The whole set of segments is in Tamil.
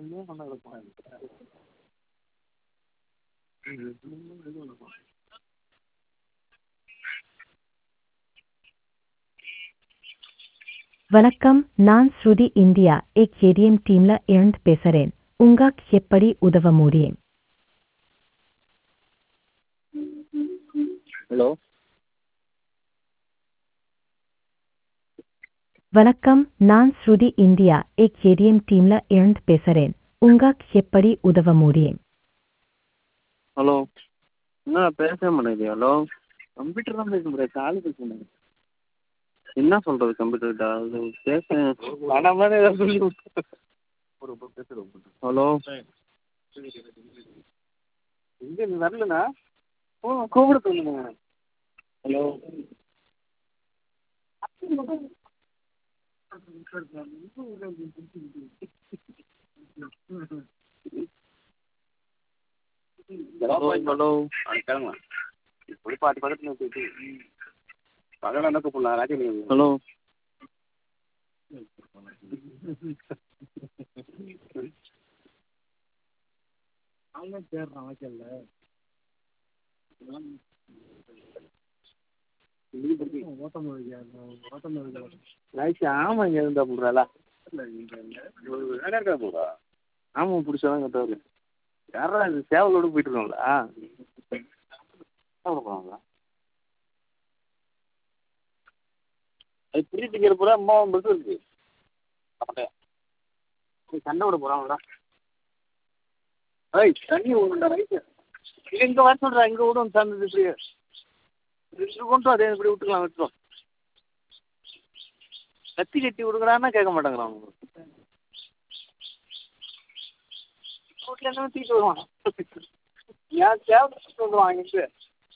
வணக்கம் நான் ஸ்ருதி இந்தியா எக் ஏடிஎம் டீம்ல இருந்து பேசுறேன் உங்களுக்கு எப்படி உதவ முடியும் ஹலோ வணக்கம் நான் ஸ்ருதி இந்தியா எக் ஏடிஎம் டீம்ல இருந்து பேசுறேன் உங்களுக்கு எப்படி உதவ முடியும் ஹலோ என்ன பேச மாட்டேங்குது ஹலோ கம்ப்யூட்டர் தான் பேச முடியாது காலு பேச முடியாது என்ன சொல்கிறது கம்ப்யூட்டர்கிட்ட அது பேச வேணாம் மாதிரி ஏதாவது சொல்லி ஹலோ எங்கே நீ வரலண்ணா ஓ கூப்பிட சொல்லுங்க ஹலோ ஹலோ ஹலோ கிளம்புங்க இப்படி பாட்டி பக்கத்தில் போயிட்டு பகல என்ன கூப்பிடலாம் ராஜி ஹலோ அவன் சேர்றான் வாய்க்கல்ல ஆமாங்க இருந்தா போடுறாளா ஆமாம் பிடிச்சதான் கட்டாரு யாரா இது சேவலோடு போயிட்டு இருக்கோங்களா போகிறாங்களா அது ஃப்ரீ டிக்கெட் பூரா அம்மா பஸ் இருக்கு அப்படியே சண்டை விட போகிறாங்களா ஏய் தண்ணி விடுண்டா ரைட்டு இல்லை இங்கே வர சொல்கிறேன் இங்கே விடும் சார்ந்தது இப்படி இப்படி கொண்டு வா, அதே இப்படி விட்டுக்கலாம் விட்டுரும் கத்தி கட்டி விடுங்கடான்னா கேட்க மாட்டேங்கிறான் வீட்டில் என்ன தூக்கிட்டு வருவான் ஏன் தேவை சொல்லுவான் இங்கிட்டு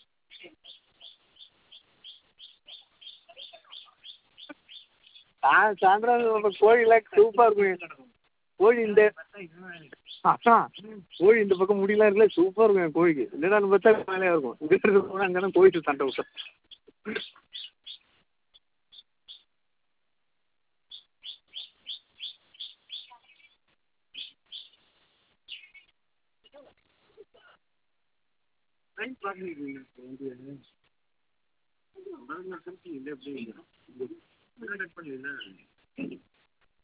ஆ சாயந்தரம் கோழிலாம் சூப்பராக இருக்கும் கோழி இந்த அதான் கோழி இந்த பக்கம் முடியெல்லாம் இருக்குல்ல சூப்பராக இருக்கும் என் கோழிக்கு இல்லைன்னா பார்த்தா மேலே இருக்கும் இங்கே இருக்கிற அங்கே தான் கோழிட்டு சண்டை விட்டேன்